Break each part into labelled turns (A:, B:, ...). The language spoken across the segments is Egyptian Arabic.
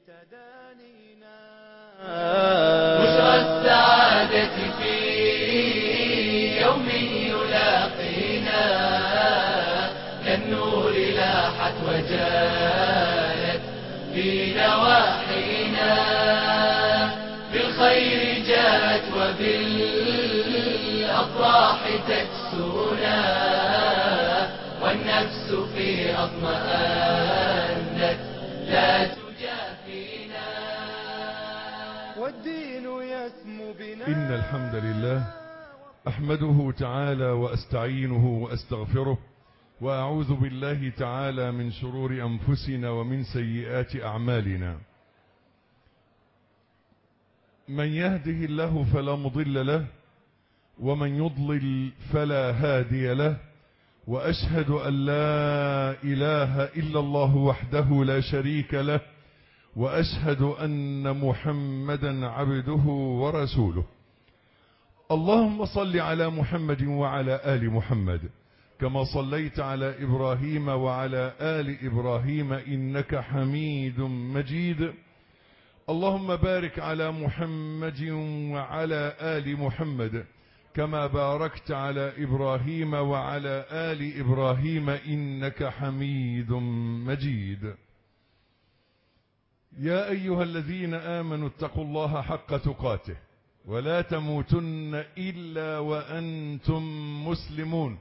A: تدانينا
B: بشرى السعادة في يوم يلاقينا كالنور لاحت وجالت في نواحينا بالخير جاءت وبالأفراح تكسونا والنفس في أطمأنت لا تجافينا
A: والدين يسمو بنا
C: إن الحمد لله أحمده تعالى وأستعينه وأستغفره وأعوذ بالله تعالى من شرور أنفسنا ومن سيئات أعمالنا من يهده الله فلا مضل له ومن يضلل فلا هادي له وأشهد أن لا إله إلا الله وحده لا شريك له وأشهد أن محمدا عبده ورسوله اللهم صل على محمد وعلى آل محمد كما صليت على إبراهيم وعلى آل إبراهيم إنك حميد مجيد اللهم بارك على محمد وعلى آل محمد كما باركت على إبراهيم وعلى آل إبراهيم إنك حميد مجيد يا أيها الذين آمنوا اتقوا الله حق تقاته ولا تموتن إلا وأنتم مسلمون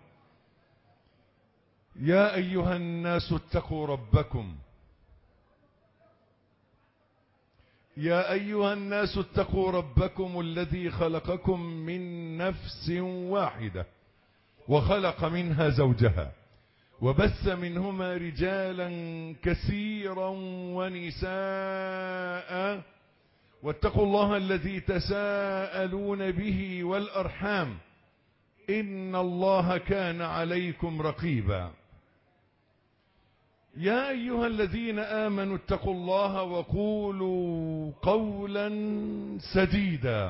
C: يا أيها الناس اتقوا ربكم يا أيها الناس اتقوا ربكم الذي خلقكم من نفس واحدة وخلق منها زوجها وبث منهما رجالا كثيرا ونساء واتقوا الله الذي تساءلون به والأرحام إن الله كان عليكم رقيبا يا أيها الذين آمنوا اتقوا الله وقولوا قولا سديدا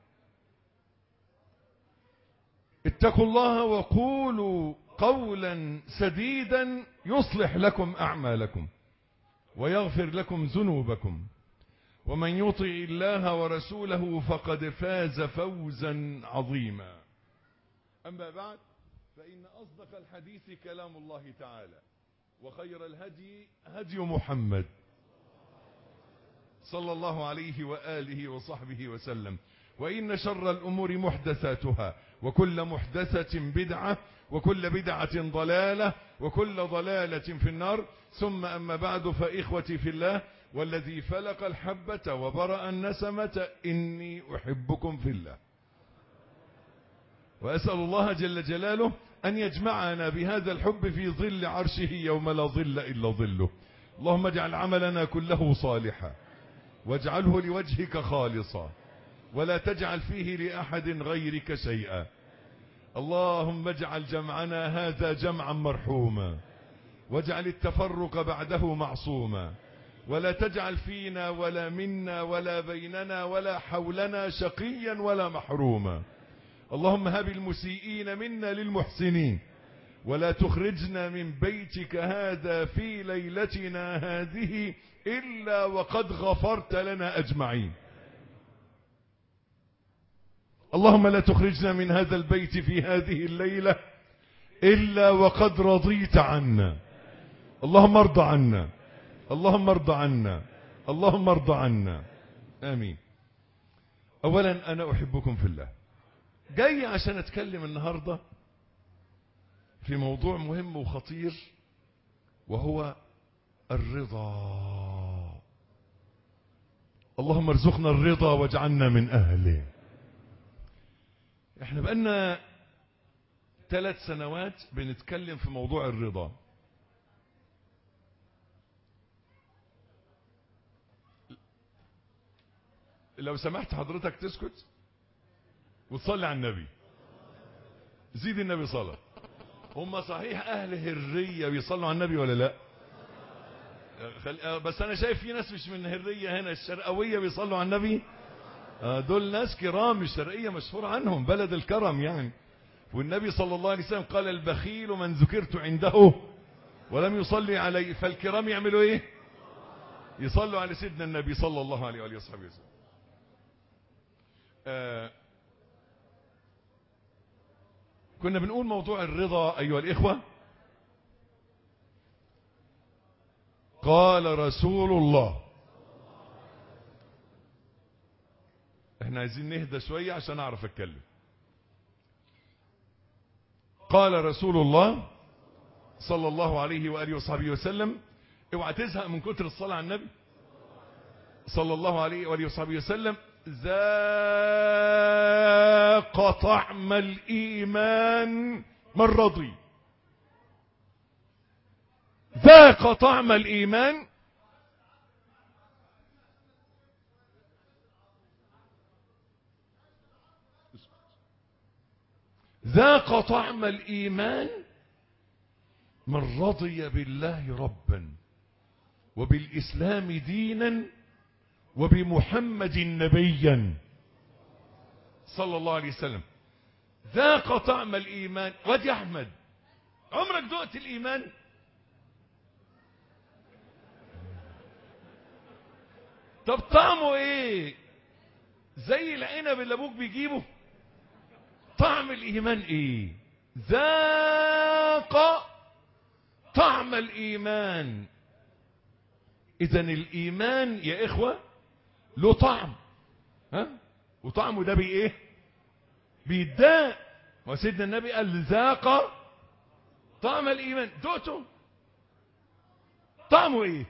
C: اتقوا الله وقولوا قولا سديدا يصلح لكم أعمالكم ويغفر لكم ذنوبكم ومن يطع الله ورسوله فقد فاز فوزا عظيما أما بعد فإن أصدق الحديث كلام الله تعالى وخير الهدي هدي محمد صلى الله عليه وآله وصحبه وسلم وإن شر الأمور محدثاتها وكل محدثة بدعة وكل بدعة ضلالة وكل ضلالة في النار ثم أما بعد فإخوتي في الله والذي فلق الحبة وبرأ النسمة إني أحبكم في الله وأسأل الله جل جلاله أن يجمعنا بهذا الحب في ظل عرشه يوم لا ظل إلا ظله اللهم اجعل عملنا كله صالحا واجعله لوجهك خالصا ولا تجعل فيه لأحد غيرك شيئا اللهم اجعل جمعنا هذا جمعا مرحوما واجعل التفرق بعده معصوما ولا تجعل فينا ولا منا ولا بيننا ولا حولنا شقيا ولا محروما اللهم هب المسيئين منا للمحسنين ولا تخرجنا من بيتك هذا في ليلتنا هذه إلا وقد غفرت لنا أجمعين اللهم لا تخرجنا من هذا البيت في هذه الليلة إلا وقد رضيت عنا اللهم ارض عنا اللهم ارض عنا اللهم ارض عنا آمين أولا أنا أحبكم في الله جاي عشان أتكلم النهاردة في موضوع مهم وخطير وهو الرضا اللهم ارزقنا الرضا واجعلنا من أهله احنا بقالنا ثلاث سنوات بنتكلم في موضوع الرضا لو سمحت حضرتك تسكت وتصلي على النبي زيد النبي صلاة هم صحيح اهل هرية بيصلوا على النبي ولا لا خل... بس انا شايف في ناس مش من هرية هنا الشرقوية بيصلوا على النبي دول ناس كرام الشرقية مشهور عنهم بلد الكرم يعني والنبي صلى الله عليه وسلم قال البخيل من ذكرت عنده ولم يصلي عليه فالكرام يعملوا ايه يصلوا على سيدنا النبي صلى الله عليه وآله وصحبه وسلم آه كنا بنقول موضوع الرضا أيها الإخوة قال رسول الله احنا عايزين نهدى شوية عشان اعرف اتكلم قال رسول الله صلى الله عليه وآله وصحبه وسلم اوعى تزهق من كتر الصلاة على النبي صلى الله عليه وآله وصحبه وسلم ذاق طعم الإيمان من رضي ذاق طعم الإيمان ذاق طعم الإيمان من رضي بالله ربا وبالإسلام دينا وبمحمد نبيا صلى الله عليه وسلم ذاق طعم الإيمان ودي أحمد عمرك دقت الإيمان طب طعمه ايه زي العنب اللي ابوك بيجيبه طعم الايمان ايه ذاق طعم الايمان اذا الايمان يا اخوة له طعم ها وطعمه ده بايه بيداء وسيدنا النبي قال ذاق طعم الايمان دقته طعمه ايه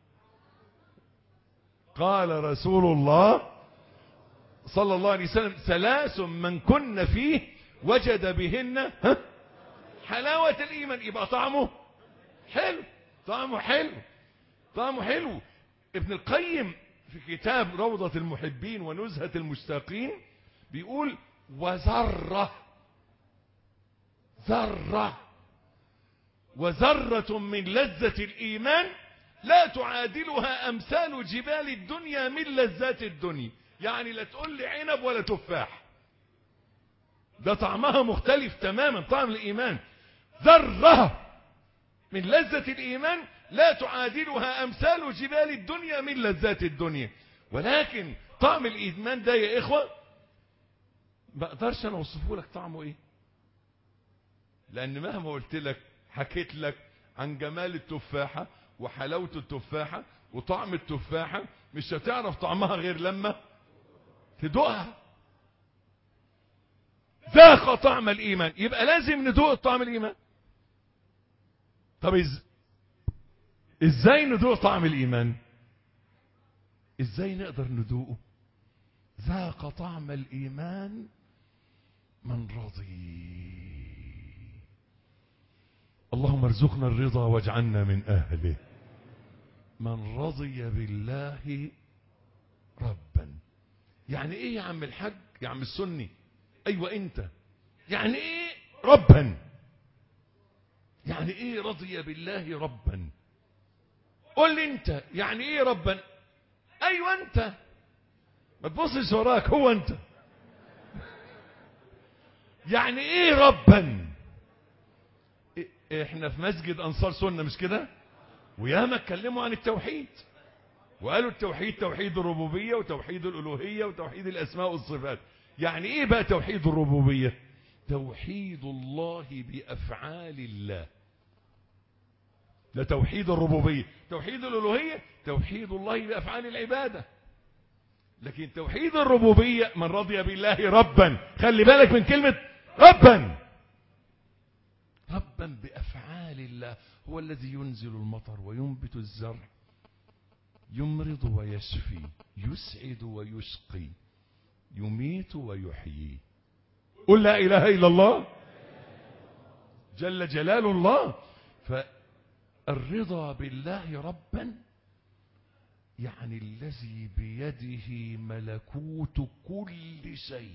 C: قال رسول الله صلى الله عليه وسلم ثلاث من كن فيه وجد بهن ها حلاوة الإيمان يبقى طعمه حلو طعمه حلو طعمه حلو ابن القيم في كتاب روضة المحبين ونزهة المشتاقين بيقول وذرة ذرة وذرة من لذة الإيمان لا تعادلها أمثال جبال الدنيا من لذات الدنيا يعني لا تقول لي عنب ولا تفاح ده طعمها مختلف تماما طعم الإيمان ذرة من لذة الإيمان لا تعادلها أمثال جبال الدنيا من لذات الدنيا ولكن طعم الإيمان ده يا إخوة ما اقدرش أنا أوصفه لك طعمه إيه لأن مهما قلت لك حكيت لك عن جمال التفاحة وحلاوة التفاحة وطعم التفاحة مش هتعرف طعمها غير لما تدوقها ذاق طعم الإيمان يبقى لازم ندوق طعم الإيمان طب إز... ازاي ندوق طعم الإيمان ازاي نقدر ندوقه ذاق طعم الإيمان من رضي اللهم ارزقنا الرضا واجعلنا من أهله من رضي بالله ربا يعني ايه يا عم الحاج يا عم السني ايوه انت يعني ايه ربا يعني ايه رضي بالله ربا قول لي انت يعني ايه ربا ايوه انت ما تبصش وراك هو انت يعني ايه ربا احنا في مسجد انصار سنة مش كده وياما اتكلموا عن التوحيد وقالوا التوحيد توحيد الربوبية وتوحيد الالوهية وتوحيد الاسماء والصفات يعني ايه بقى توحيد الربوبية توحيد الله بافعال الله ده توحيد الربوبية توحيد الالوهية توحيد الله بافعال العبادة لكن توحيد الربوبية من رضي بالله ربا خلي بالك من كلمة ربا ربا بأفعال الله هو الذي ينزل المطر وينبت الزرع يمرض ويشفي يسعد ويشقي يميت ويحيي قل لا إله إلا الله جل جلال الله فالرضا بالله ربا يعني الذي بيده ملكوت كل شيء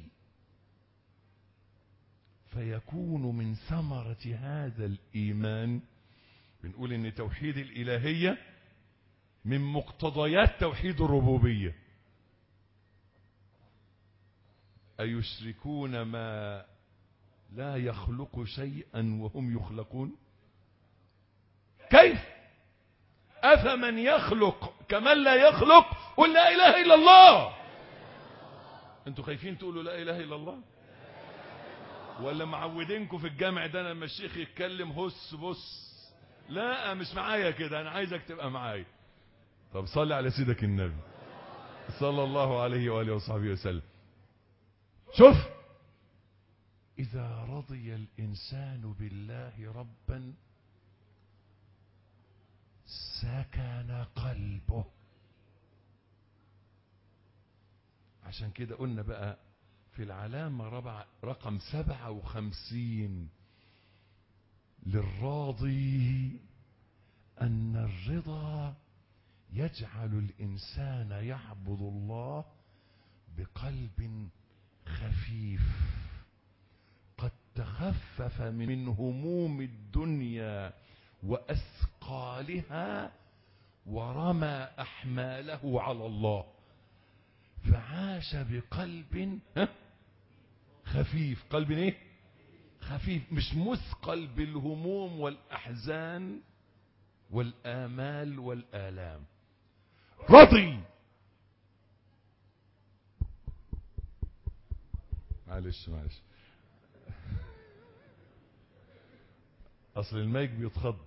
C: فيكون من ثمرة هذا الإيمان بنقول إن توحيد الإلهية من مقتضيات توحيد الربوبية أيشركون ما لا يخلق شيئا وهم يخلقون كيف أفمن يخلق كمن لا يخلق قل لا اله الا الله انتوا خايفين تقولوا لا اله الا الله ولا معودينكم في الجامع ده لما الشيخ يتكلم هس بص لا مش معايا كده انا عايزك تبقى معايا طب صلي على سيدك النبي صلى الله عليه واله وصحبه وسلم شوف اذا رضي الانسان بالله ربا سكن قلبه عشان كده قلنا بقى في العلامة ربع رقم سبعة وخمسين للراضي أن الرضا يجعل الإنسان يعبد الله بقلب خفيف قد تخفف من هموم الدنيا وأثقالها ورمى أحماله على الله فعاش بقلب ها؟ خفيف قلب ايه خفيف مش مثقل بالهموم والأحزان والآمال والآلام رضي معلش معلش اصل المايك بيتخض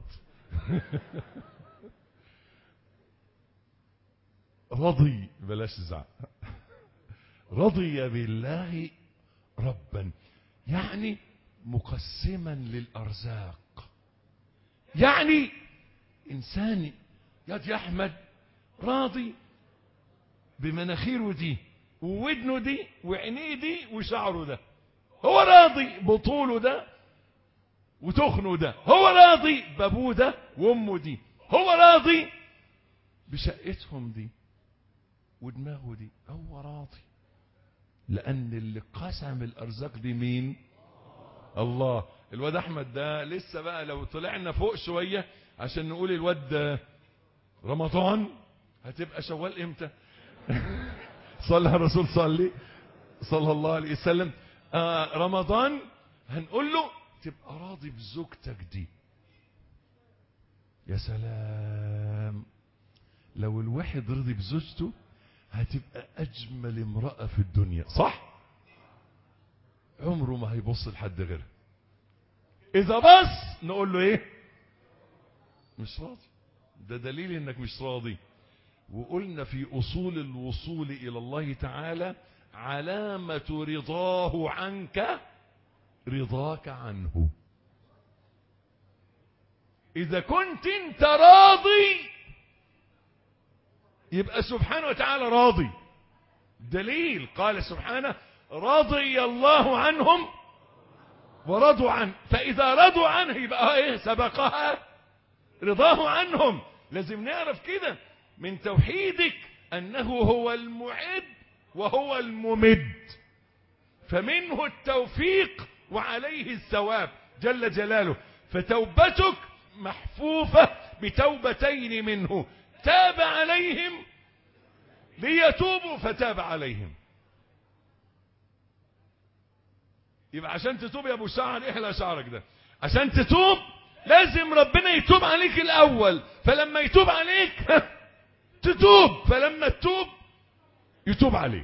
C: رضي بلاش زعق رضي بالله ربا يعني مقسما للارزاق يعني انسان يا يا احمد راضي بمناخيره دي وودنه دي وعينيه دي وشعره ده هو راضي بطوله ده وتخنه ده هو راضي بابوه ده وامه دي هو راضي بشقتهم دي ودماغه دي هو راضي لان اللي قسم الارزاق دي مين الله الواد احمد ده لسه بقى لو طلعنا فوق شويه عشان نقول الواد ده رمضان هتبقى شوال امتى صلى على الرسول صلي صلى الله عليه وسلم آه رمضان هنقول له تبقى راضي بزوجتك دي يا سلام لو الواحد رضي بزوجته هتبقى اجمل امرأة في الدنيا صح عمره ما هيبص لحد غيرها اذا بص نقول له ايه مش راضي ده دليل انك مش راضي وقلنا في اصول الوصول الى الله تعالى علامة رضاه عنك رضاك عنه اذا كنت انت راضي يبقى سبحانه وتعالى راضي دليل قال سبحانه رضي الله عنهم ورضوا عنه فاذا رضوا عنه يبقى ايه سبقها رضاه عنهم لازم نعرف كده من توحيدك انه هو المعد وهو الممد فمنه التوفيق وعليه الثواب جل جلاله فتوبتك محفوفة بتوبتين منه تاب عليهم ليتوبوا فتاب عليهم يبقى عشان تتوب يا ابو شعر احلى شعرك ده عشان تتوب لازم ربنا يتوب عليك الاول فلما يتوب عليك تتوب فلما تتوب يتوب عليك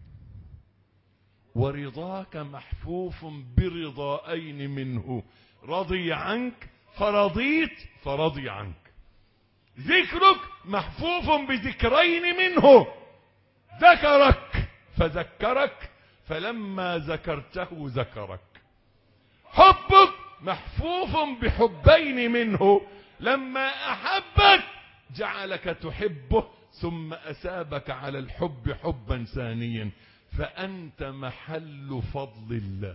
C: ورضاك محفوف برضائين منه رضي عنك فرضيت فرضي عنك ذكرك محفوف بذكرين منه ذكرك فذكرك فلما ذكرته ذكرك حبك محفوف بحبين منه لما احبك جعلك تحبه ثم اثابك على الحب حبا ثانيا فانت محل فضل الله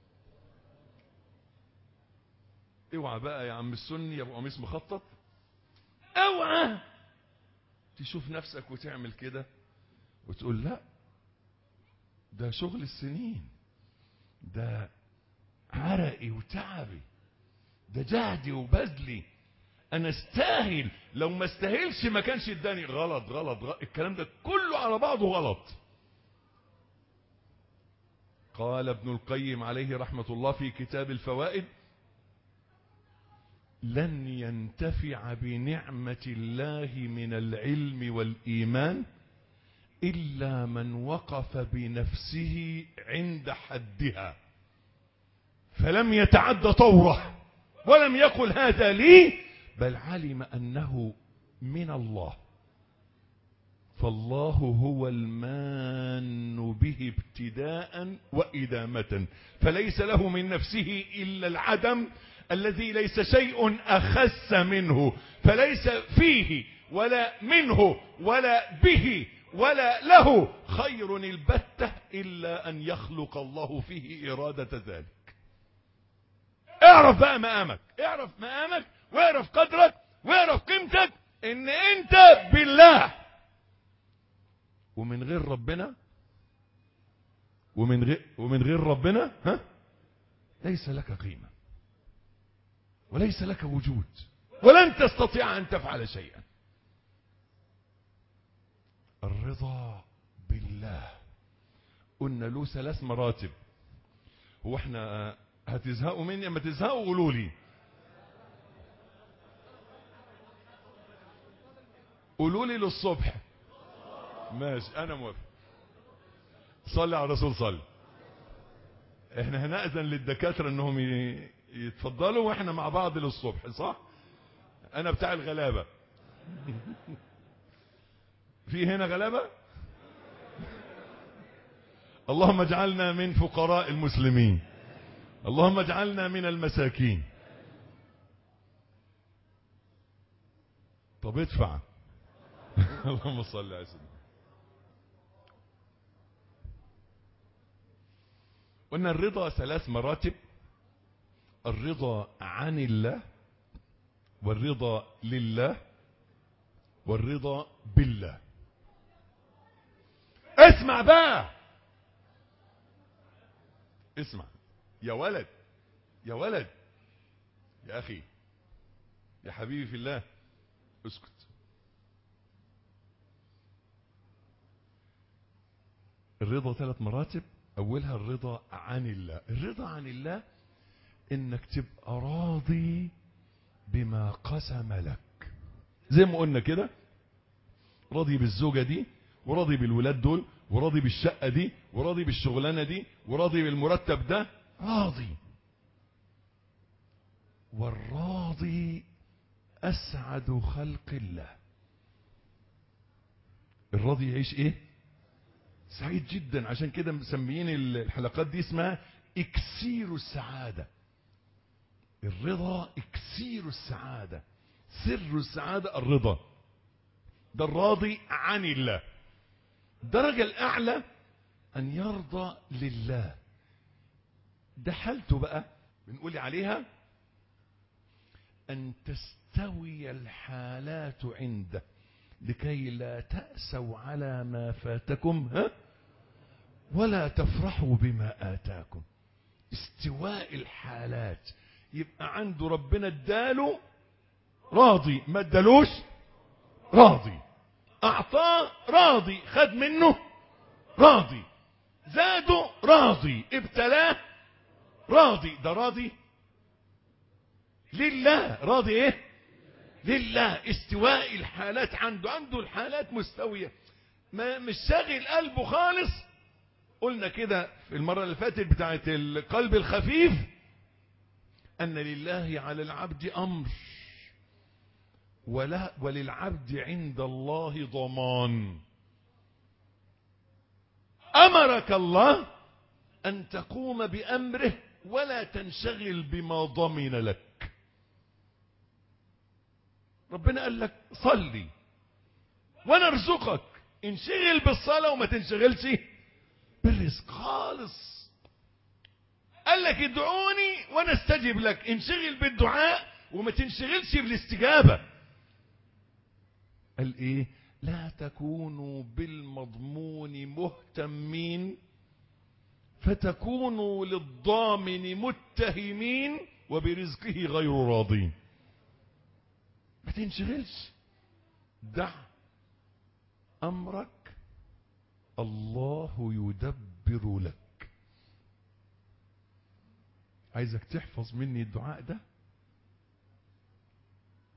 C: اوعى بقى يا عم السني يا ابو قميص مخطط اوعى تشوف نفسك وتعمل كده وتقول لا ده شغل السنين ده عرقي وتعبي ده جهدي وبذلي انا استاهل لو ما استاهلش ما كانش اداني غلط غلط, غلط. الكلام ده كله على بعضه غلط قال ابن القيم عليه رحمة الله في كتاب الفوائد لن ينتفع بنعمة الله من العلم والإيمان إلا من وقف بنفسه عند حدها فلم يتعد طوره ولم يقل هذا لي بل علم أنه من الله فالله هو المان به ابتداء وإدامة فليس له من نفسه إلا العدم الذي ليس شيء أخس منه فليس فيه ولا منه ولا به ولا له خير البتة إلا أن يخلق الله فيه إرادة ذلك اعرف بقى مقامك اعرف مقامك واعرف قدرك واعرف قيمتك ان انت بالله ومن غير ربنا ومن غير ومن غير ربنا ها ليس لك قيمه وليس لك وجود ولن تستطيع ان تفعل شيئا الرضا بالله قلنا له ثلاث مراتب هو احنا هتزهقوا مني اما تزهقوا قولوا لي قولوا لي للصبح ماشي انا موافق صلي على الرسول صلي احنا هنأذن للدكاترة انهم ي- يتفضلوا واحنا مع بعض للصبح صح انا بتاع الغلابة في هنا غلابة اللهم اجعلنا من فقراء المسلمين اللهم اجعلنا من المساكين طب ادفع اللهم صل على سيدنا قلنا الرضا ثلاث مراتب الرضا عن الله والرضا لله والرضا بالله اسمع بقى اسمع يا ولد يا ولد يا اخي يا حبيبي في الله اسكت الرضا ثلاث مراتب اولها الرضا عن الله الرضا عن الله انك تبقى راضي بما قسم لك زي ما قلنا كده راضي بالزوجة دي وراضي بالولاد دول وراضي بالشقة دي وراضي بالشغلانة دي وراضي بالمرتب ده راضي والراضي أسعد خلق الله الراضي يعيش ايه سعيد جدا عشان كده مسميين الحلقات دي اسمها اكسير السعادة الرضا اكسير السعادة سر السعادة الرضا ده الراضي عن الله الدرجة الأعلى أن يرضى لله ده حالته بقى بنقول عليها أن تستوي الحالات عنده لكي لا تأسوا على ما فاتكم ها ولا تفرحوا بما آتاكم استواء الحالات يبقى عنده ربنا اداله راضي ما ادالوش راضي اعطاه راضي خد منه راضي زاده راضي ابتلاه راضي ده راضي لله راضي ايه لله استواء الحالات عنده عنده الحالات مستوية ما مش شاغل قلبه خالص قلنا كده في المرة اللي فاتت بتاعت القلب الخفيف أن لله على العبد أمر ولا وللعبد عند الله ضمان أمرك الله أن تقوم بأمره ولا تنشغل بما ضمن لك ربنا قال لك صلي وانا ارزقك انشغل بالصلاة وما تنشغلش بالرزق خالص قال لك ادعوني وانا استجب لك انشغل بالدعاء وما تنشغلش بالاستجابة قال ايه لا تكونوا بالمضمون مهتمين فتكونوا للضامن متهمين وبرزقه غير راضين ما تنشغلش دع امرك الله يدبر لك عايزك تحفظ مني الدعاء ده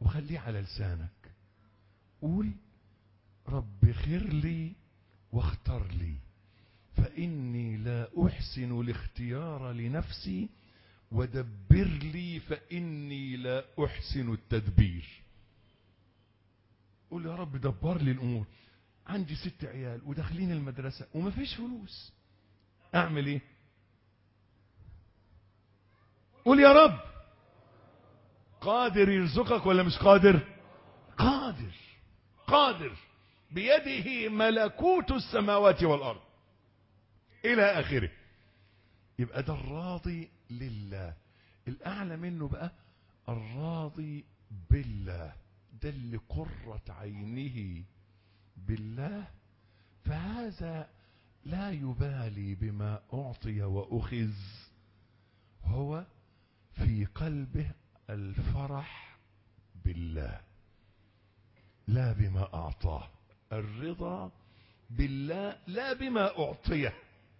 C: وخليه على لسانك قول رب خير لي واختر لي فإني لا أحسن الاختيار لنفسي ودبر لي فإني لا أحسن التدبير قول يا رب دبر لي الأمور عندي ست عيال وداخلين المدرسة ومفيش فلوس أعمل إيه قول يا رب قادر يرزقك ولا مش قادر قادر قادر بيده ملكوت السماوات والأرض إلى آخره يبقى ده الراضي لله الأعلى منه بقى الراضي بالله ده اللي قرت عينه بالله فهذا لا يبالي بما أعطي وأخذ هو في قلبه الفرح بالله لا بما أعطاه الرضا بالله لا بما أعطيه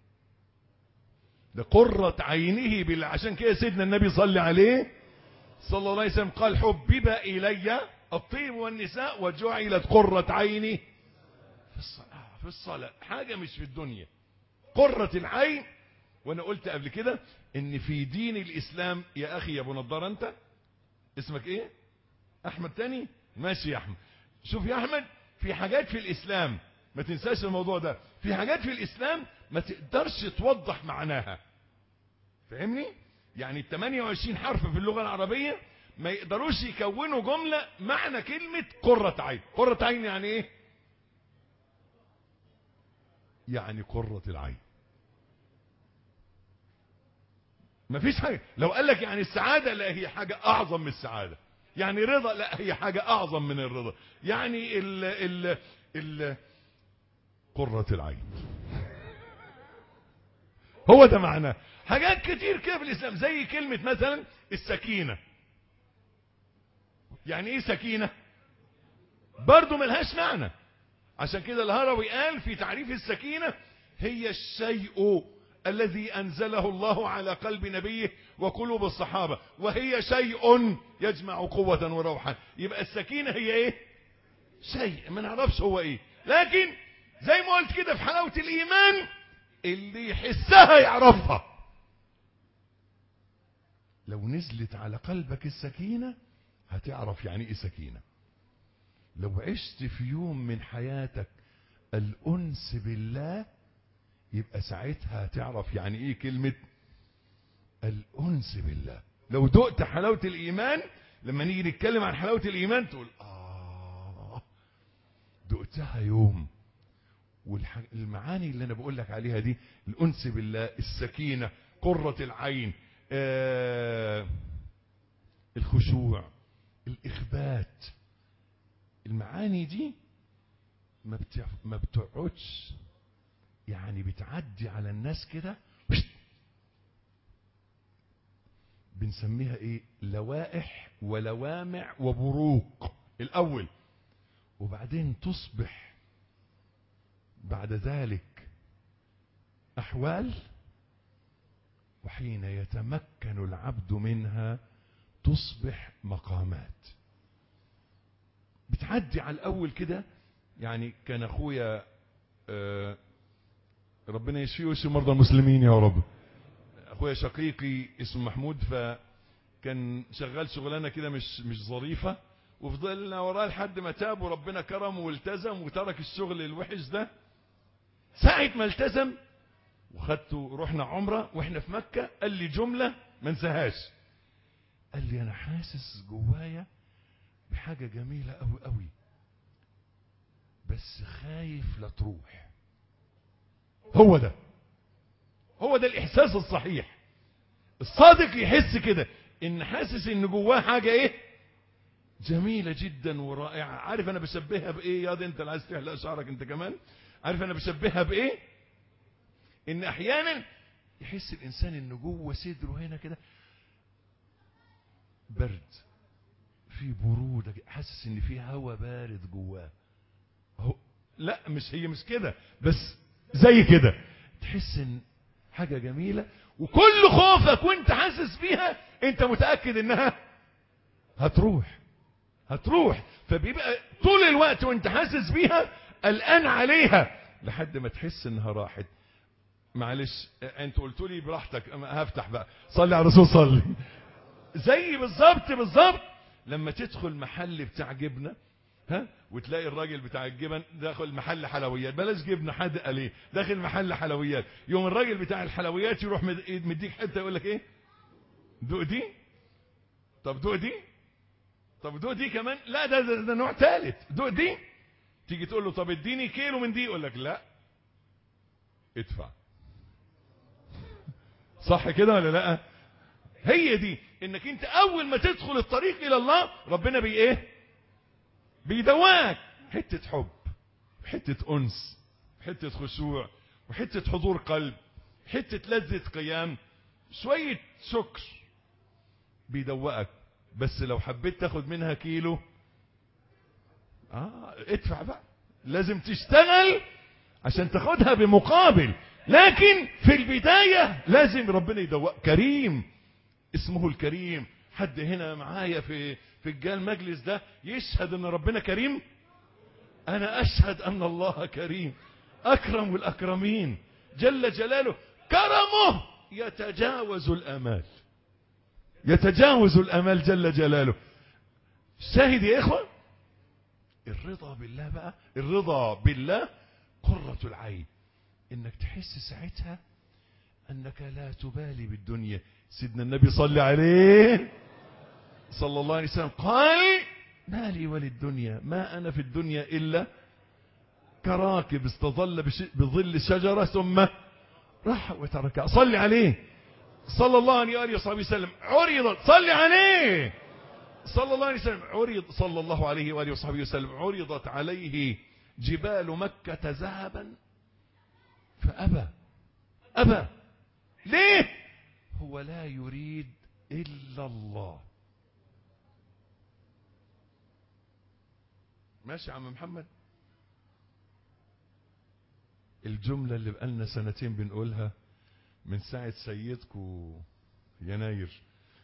C: لقرة عينه بالله عشان كده سيدنا النبي صلى عليه صلى الله عليه وسلم قال حبب إلي الطيب والنساء وجعلت قرة عيني في الصلاة في الصلاة حاجة مش في الدنيا قرة العين وانا قلت قبل كده ان في دين الاسلام يا اخي يا ابو نضاره انت اسمك ايه احمد تاني ماشي يا احمد شوف يا احمد في حاجات في الاسلام ما تنساش الموضوع ده في حاجات في الاسلام ما تقدرش توضح معناها فاهمني يعني ال 28 حرف في اللغه العربيه ما يقدروش يكونوا جمله معنى كلمه قره عين قره عين يعني ايه يعني قره العين مفيش حاجة لو قال لك يعني السعادة لا هي حاجة أعظم من السعادة يعني رضا لا هي حاجة أعظم من الرضا يعني ال ال ال قرة العين هو ده معناه حاجات كتير كده في الإسلام زي كلمة مثلا السكينة يعني إيه سكينة برضو ملهاش معنى عشان كده الهروي قال في تعريف السكينة هي الشيء الذي أنزله الله على قلب نبيه وقلوب الصحابة وهي شيء يجمع قوة وروحا يبقى السكينة هي ايه شيء ما نعرفش هو ايه لكن زي ما قلت كده في حلاوة الإيمان اللي يحسها يعرفها لو نزلت على قلبك السكينة هتعرف يعني ايه سكينة لو عشت في يوم من حياتك الأنس بالله يبقى ساعتها تعرف يعني ايه كلمة الأنس بالله لو دقت حلاوة الإيمان لما نيجي نتكلم عن حلاوة الإيمان تقول آه دقتها يوم والمعاني اللي أنا بقول لك عليها دي الأنس بالله السكينة قرة العين آه الخشوع الإخبات المعاني دي ما ما بتقعدش يعني بتعدي على الناس كده بنسميها ايه لوائح ولوامع وبروق الاول وبعدين تصبح بعد ذلك احوال وحين يتمكن العبد منها تصبح مقامات بتعدي على الاول كده يعني كان اخويا آه ربنا يشفيه ويشفي مرضى المسلمين يا رب اخويا شقيقي اسمه محمود فكان شغال شغلانه كده مش مش ظريفه وفضلنا وراه لحد ما تاب وربنا كرمه والتزم وترك الشغل الوحش ده ساعة ما التزم وخدته رحنا عمرة واحنا في مكة قال لي جملة ما انساهاش قال لي انا حاسس جوايا بحاجة جميلة قوي قوي بس خايف لا تروح هو ده هو ده الاحساس الصحيح الصادق يحس كده ان حاسس ان جواه حاجة ايه جميلة جدا ورائعة عارف انا بشبهها بايه يا دي انت اللي عايز تحلق شعرك انت كمان عارف انا بشبهها بايه ان احيانا يحس الانسان ان جوه صدره هنا كده برد في برودة حاسس ان في هواء بارد جواه هو لا مش هي مش كده بس زي كده تحس ان حاجة جميلة وكل خوفك وانت حاسس بيها انت متأكد انها هتروح هتروح فبيبقى طول الوقت وانت حاسس بيها قلقان عليها لحد ما تحس انها راحت معلش انت قلت لي براحتك أما هفتح بقى صلي على الرسول صلي زي بالظبط بالظبط لما تدخل محل بتاع جبنه ها وتلاقي الراجل بتاع الجبن داخل محل حلويات بلاش جبنه حادقه ليه داخل محل حلويات يوم الراجل بتاع الحلويات يروح مد- مديك حته يقول لك ايه دوق دي طب دوق دي طب دوق دي كمان لا ده ده, ده نوع ثالث دوق دي تيجي تقول له طب اديني كيلو من دي يقول لك لا ادفع صح كده ولا لا هي دي انك انت اول ما تدخل الطريق الى الله ربنا بي ايه بيدواك حتة حب حتة انس حتة خشوع وحتة حضور قلب حتة لذة قيام شوية شكر بيدوقك بس لو حبيت تاخد منها كيلو اه ادفع بقى لازم تشتغل عشان تاخدها بمقابل لكن في البداية لازم ربنا يدوق كريم اسمه الكريم حد هنا معايا في في الجال مجلس ده يشهد ان ربنا كريم انا اشهد ان الله كريم اكرم الاكرمين جل جلاله كرمه يتجاوز الامال يتجاوز الامال جل جلاله شاهد يا اخوه الرضا بالله بقى الرضا بالله قرة العين انك تحس ساعتها انك لا تبالي بالدنيا سيدنا النبي صلى عليه صلى الله عليه وسلم قال ما لي وللدنيا ما انا في الدنيا الا كراكب استظل بش- بظل الشجرة ثم راح وتركها صلي عليه صلى الله عليه وآله وصحبه وسلم عرضت صلي عليه صلى الله عليه وسلم عرض صلى الله عليه وآله وصحبه وسلم عرضت عليه جبال مكة ذهبا فأبى أبى ليه هو لا يريد إلا الله ماشي يا عم محمد الجملة اللي بقالنا سنتين بنقولها من ساعة سيدكو يناير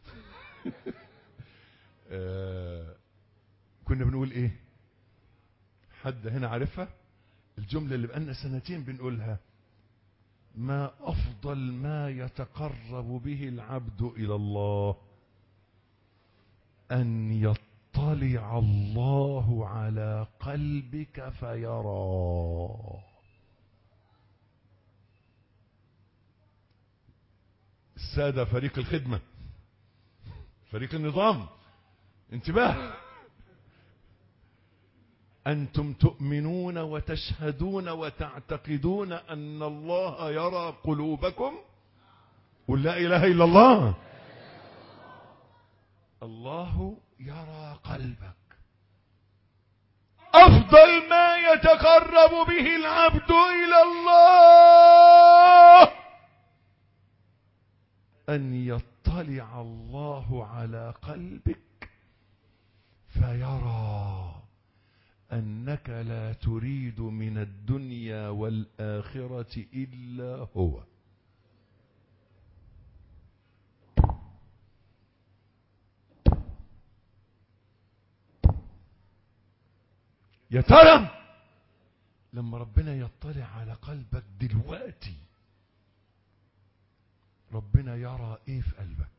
C: آه، كنا بنقول ايه حد هنا عارفها الجملة اللي بقالنا سنتين بنقولها ما أفضل ما يتقرب به العبد إلى الله أن يطلع الله على قلبك فيرى السادة فريق الخدمة فريق النظام انتباه أنتم تؤمنون وتشهدون وتعتقدون أن الله يرى قلوبكم قل لا إله إلا الله الله يرى قلبك أفضل ما يتقرب به العبد إلى الله أن يطلع الله على قلبك فيرى أنك لا تريد من الدنيا والآخرة إلا هو يا ترى لما ربنا يطلع على قلبك دلوقتي ربنا يرى ايه في قلبك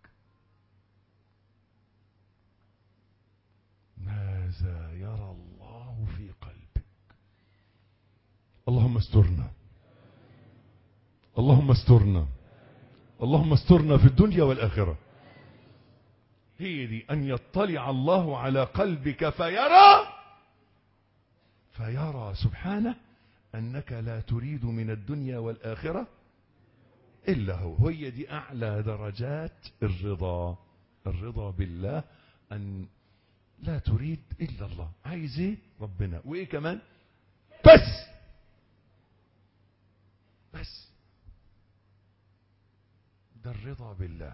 C: ماذا يرى الله في قلبك اللهم استرنا اللهم استرنا اللهم استرنا في الدنيا والآخرة هي دي أن يطلع الله على قلبك فيرى فيرى سبحانه أنك لا تريد من الدنيا والآخرة إلا هو هي دي أعلى درجات الرضا الرضا بالله أن لا تريد إلا الله عايز إيه ربنا وإيه كمان بس بس ده الرضا بالله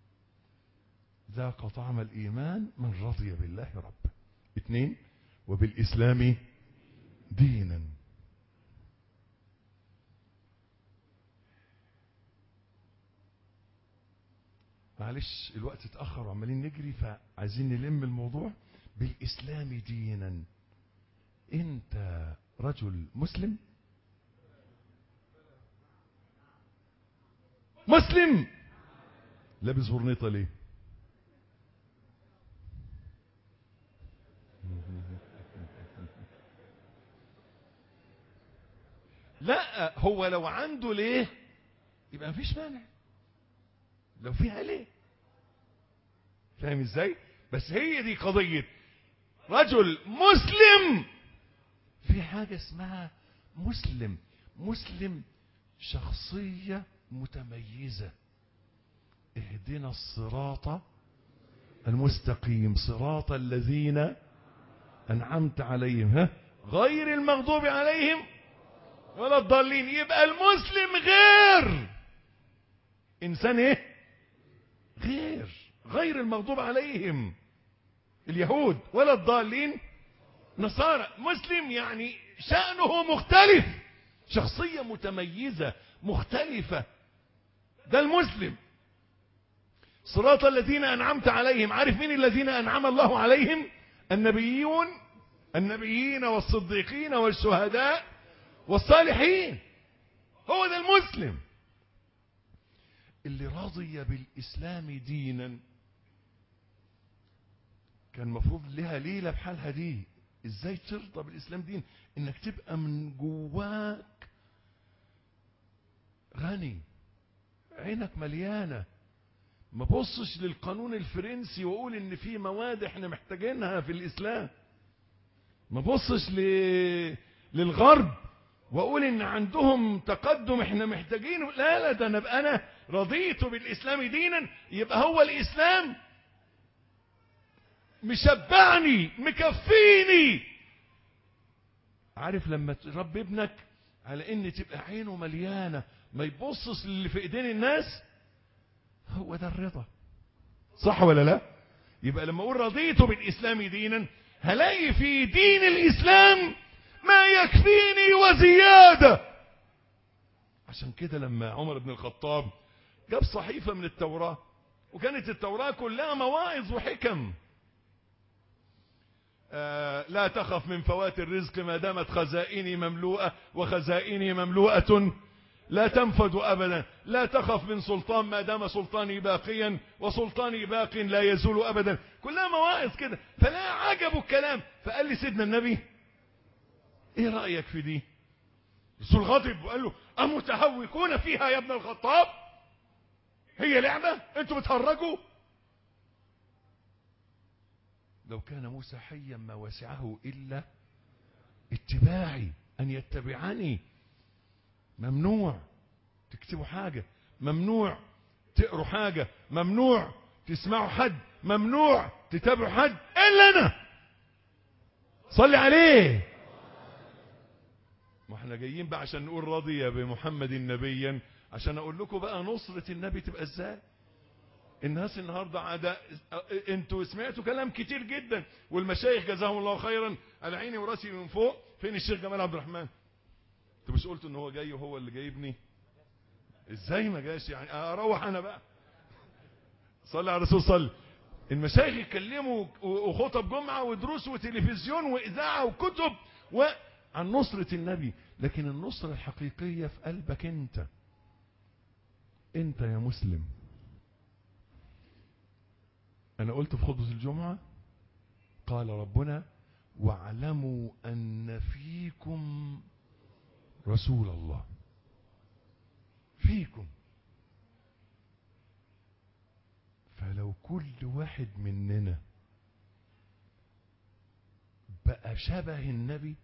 C: ذاق طعم الإيمان من رضي بالله ربا اثنين وبالإسلام دينا معلش الوقت اتأخر وعمالين نجري فعايزين نلم الموضوع بالإسلام دينا أنت رجل مسلم مسلم لابس برنيطة ليه لا هو لو عنده ليه يبقى مفيش مانع لو فيها ليه فاهم ازاي بس هي دي قضية رجل مسلم في حاجة اسمها مسلم مسلم شخصية متميزة اهدنا الصراط المستقيم صراط الذين أنعمت عليهم ها غير المغضوب عليهم ولا الضالين يبقى المسلم غير إنسان إيه غير غير المغضوب عليهم اليهود ولا الضالين نصارى مسلم يعني شأنه مختلف شخصية متميزة مختلفة ده المسلم صراط الذين أنعمت عليهم عارف مين الذين أنعم الله عليهم النبيون النبيين والصديقين والشهداء والصالحين هو ده المسلم اللي رضي بالإسلام دينا كان مفروض لها ليلة بحالها دي ازاي ترضى بالإسلام دين انك تبقى من جواك غني عينك مليانة ما بصش للقانون الفرنسي واقول ان في مواد احنا محتاجينها في الاسلام ما بصش ل... للغرب واقول ان عندهم تقدم احنا محتاجينه لا لا ده انا ابقى انا رضيت بالاسلام دينا يبقى هو الاسلام مشبعني مكفيني عارف لما تربي ابنك على ان تبقى عينه مليانه ما يبصش للي في ايدين الناس هو ده الرضا صح ولا لا يبقى لما اقول رضيت بالاسلام دينا هلاقي في دين الاسلام ما يكفيني وزياده عشان كده لما عمر بن الخطاب جاب صحيفه من التوراه وكانت التوراه كلها مواعظ وحكم آه لا تخف من فوات الرزق ما دامت خزائني مملوءه وخزائني مملوءه لا تنفد أبدا لا تخف من سلطان ما دام سلطاني باقيا وسلطاني باق لا يزول أبدا كلها مواعظ كده فلا عجبوا الكلام فقال لي سيدنا النبي ايه رأيك في دي رسول غضب وقال له أمتهوكون فيها يا ابن الخطاب هي لعبة انتوا بتهرجوا لو كان موسى حيا ما وسعه إلا اتباعي أن يتبعني ممنوع تكتبوا حاجة ممنوع تقروا حاجة ممنوع تسمعوا حد ممنوع تتابعوا حد إلا أنا صلي عليه ما احنا جايين بقى عشان نقول رضي بمحمد نبيا عشان اقول لكم بقى نصرة النبي تبقى ازاي الناس النهاردة عدا انتوا سمعتوا كلام كتير جدا والمشايخ جزاهم الله خيرا على عيني وراسي من فوق فين الشيخ جمال عبد الرحمن انتوا مش قلتوا ان هو جاي وهو اللي جايبني ازاي ما جاش يعني اروح انا بقى صلي على الرسول صلي المشايخ يتكلموا وخطب جمعة ودروس وتلفزيون واذاعة وكتب وعن نصرة النبي لكن النصرة الحقيقية في قلبك انت انت يا مسلم انا قلت في خطبة الجمعة قال ربنا واعلموا ان فيكم رسول الله فيكم فلو كل واحد مننا بقى شبه النبي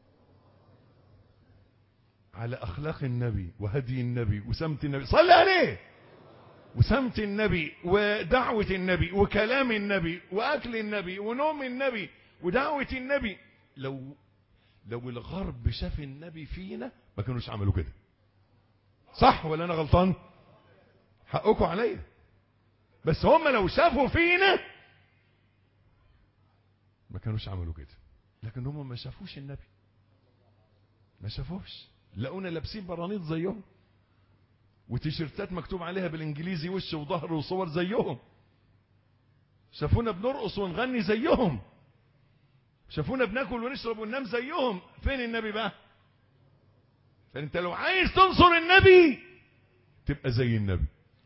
C: على اخلاق النبي وهدي النبي وسمت النبي صلى عليه وسمت النبي ودعوة النبي وكلام النبي واكل النبي ونوم النبي ودعوة النبي لو لو الغرب شاف النبي فينا ما كانوش عملوا كده صح ولا انا غلطان حقكم عليا بس هم لو شافوا فينا ما كانوش عملوا كده لكن هم ما شافوش النبي ما شافوش لقونا لابسين برانيط زيهم وتيشيرتات مكتوب عليها بالانجليزي وش وظهر وصور زيهم شافونا بنرقص ونغني زيهم شافونا بناكل ونشرب وننام زيهم فين النبي بقى فانت لو عايز تنصر النبي تبقى زي النبي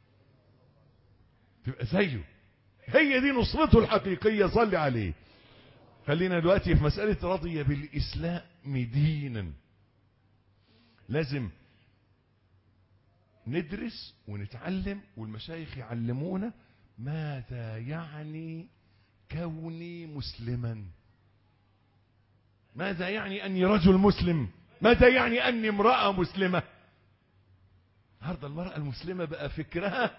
C: تبقى زيه هي دي نصرته الحقيقية صلي عليه خلينا دلوقتي في مسألة رضي بالإسلام دينا لازم ندرس ونتعلم والمشايخ يعلمونا ماذا يعني كوني مسلما ماذا يعني أني رجل مسلم ماذا يعني أني امرأة مسلمة النهارده المرأة المسلمة بقى فكرها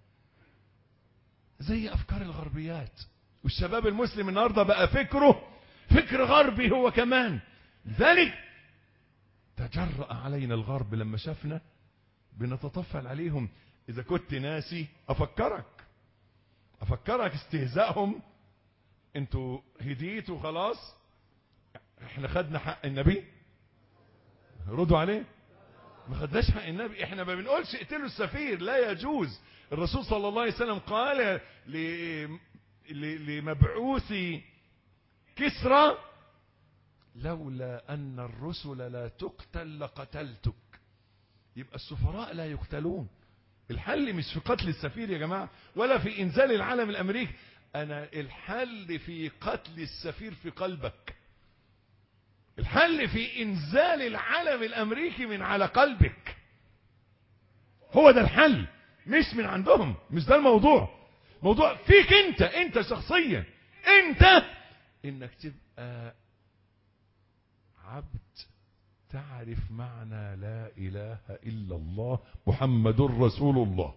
C: زي أفكار الغربيات والشباب المسلم النهارده بقى فكره فكر غربي هو كمان لذلك تجرأ علينا الغرب لما شافنا بنتطفل عليهم إذا كنت ناسي أفكرك أفكرك استهزائهم انتوا هديتوا خلاص احنا خدنا حق النبي ردوا عليه ما خدناش حق النبي احنا ما بنقولش اقتلوا السفير لا يجوز الرسول صلى الله عليه وسلم قال ل... ل... لمبعوث كسرى لولا ان الرسل لا تقتل لقتلتك يبقى السفراء لا يقتلون الحل مش في قتل السفير يا جماعة ولا في انزال العلم الامريكي انا الحل في قتل السفير في قلبك الحل في انزال العلم الامريكي من على قلبك هو ده الحل مش من عندهم مش ده الموضوع موضوع فيك انت انت شخصيا انت انك تبقى عبد تعرف معنى لا اله الا الله محمد رسول الله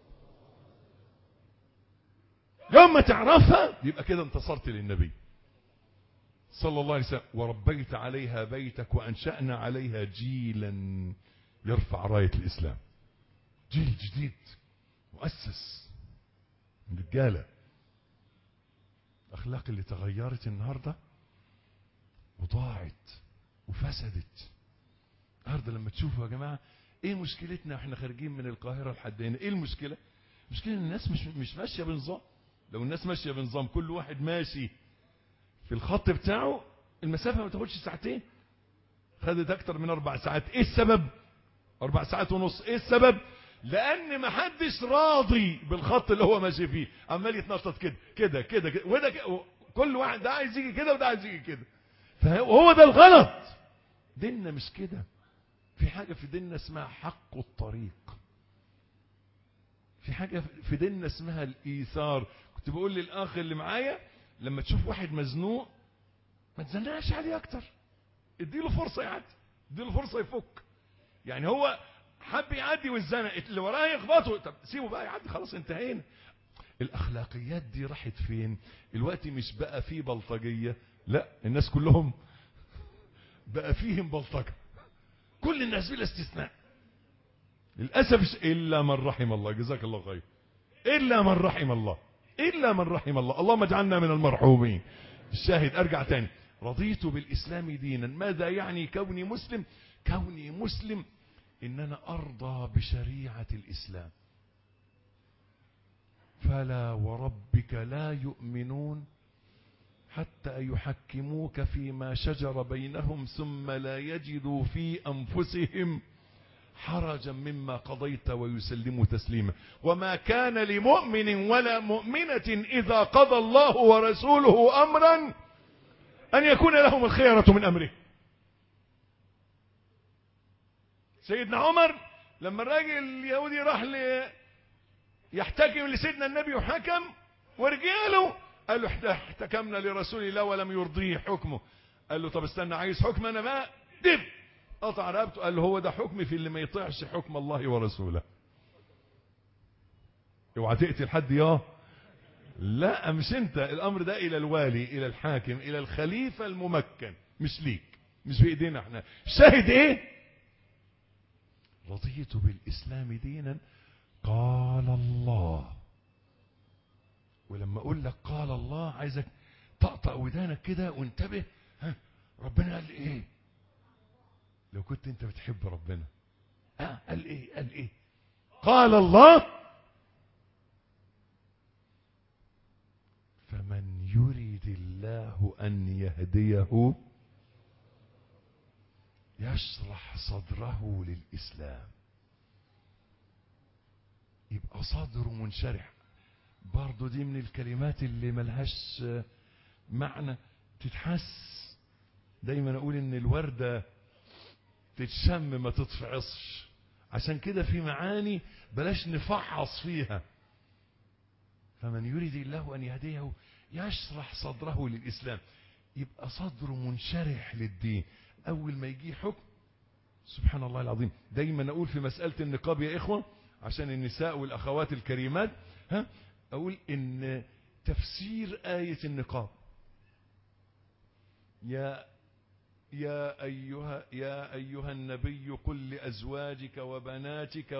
C: يوم ما تعرفها يبقى كده انتصرت للنبي صلى الله عليه وسلم وربيت عليها بيتك وأنشأنا عليها جيلا يرفع راية الإسلام جيل جديد مؤسس رجالة الأخلاق اللي تغيرت النهاردة وضاعت وفسدت النهاردة لما تشوفوا يا جماعة ايه مشكلتنا واحنا خارجين من القاهرة لحد هنا ايه المشكلة المشكلة ان الناس مش مش ماشية بنظام لو الناس ماشية بنظام كل واحد ماشي في الخط بتاعه المسافة ما تاخدش ساعتين خدت اكتر من اربع ساعات ايه السبب اربع ساعات ونص ايه السبب لان ما حدش راضي بالخط اللي هو ماشي فيه عمال يتنطط كده كده كده كده وده كده كل واحد ده عايز يجي كده وده عايز يجي كده فهو ده الغلط ديننا مش كده في حاجة في ديننا اسمها حق الطريق في حاجة في ديننا اسمها الإيثار كنت بقول للأخ اللي معايا لما تشوف واحد مزنوق ما تزنقش عليه أكتر اديله فرصة يعدي اديله فرصة يفك يعني هو حب يعدي والزنق اللي وراه يخبطه طب سيبه بقى يعدي خلاص انتهينا الأخلاقيات دي راحت فين الوقت مش بقى فيه بلطجية لا الناس كلهم بقى فيهم بلطجة كل الناس بلا استثناء للأسف إلا من رحم الله جزاك الله خير إلا من رحم الله إلا من رحم الله اللهم اجعلنا من المرحومين الشاهد أرجع تاني رضيت بالإسلام دينا ماذا يعني كوني مسلم كوني مسلم إن أنا أرضى بشريعة الإسلام فلا وربك لا يؤمنون حتى يحكموك فيما شجر بينهم ثم لا يجدوا في أنفسهم حرجا مما قضيت ويسلموا تسليما وما كان لمؤمن ولا مؤمنة إذا قضى الله ورسوله أمرا أن يكون لهم الخيرة من أمره سيدنا عمر لما الراجل اليهودي راح ل يحتكم لسيدنا النبي وحكم ورجاله قال له احتكمنا لرسول الله ولم يرضيه حكمه قال له طب استنى عايز حكم انا بقى دب قطع رقبته قال له هو ده حكمي في اللي ما يطيعش حكم الله ورسوله اوعى تقتل حد ياه لا مش انت الامر ده الى الوالي الى الحاكم الى الخليفة الممكن مش ليك مش بايدينا احنا شاهد ايه رضيت بالاسلام دينا قال الله ولما اقول لك قال الله عايزك طقطق ودانك كده وانتبه ها ربنا قال ايه لو كنت انت بتحب ربنا اه قال ايه قال ايه قال الله فمن يريد الله الله أن يهديه يشرح صدره للإسلام يبقى صدره منشرح برضو دي من الكلمات اللي ملهاش معنى تتحس دايما اقول ان الوردة تتشم ما تتفعصش عشان كده في معاني بلاش نفحص فيها فمن يريد الله ان يهديه يشرح صدره للاسلام يبقى صدره منشرح للدين اول ما يجي حكم سبحان الله العظيم دايما اقول في مسألة النقاب يا اخوة عشان النساء والاخوات الكريمات ها اقول ان تفسير آية النقاب يا يا أيها يا أيها النبي قل لأزواجك وبناتك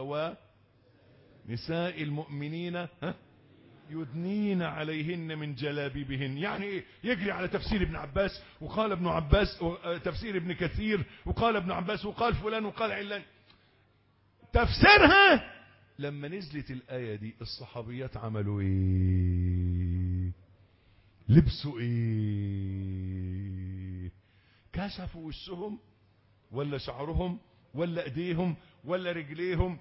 C: ونساء المؤمنين ها يدنين عليهن من جلابيبهن يعني ايه يجري على تفسير ابن عباس وقال ابن عباس تفسير ابن كثير وقال ابن عباس وقال فلان وقال علان تفسيرها لما نزلت الآية دي الصحابيات عملوا ايه لبسوا ايه كشفوا وشهم ولا شعرهم ولا ايديهم ولا رجليهم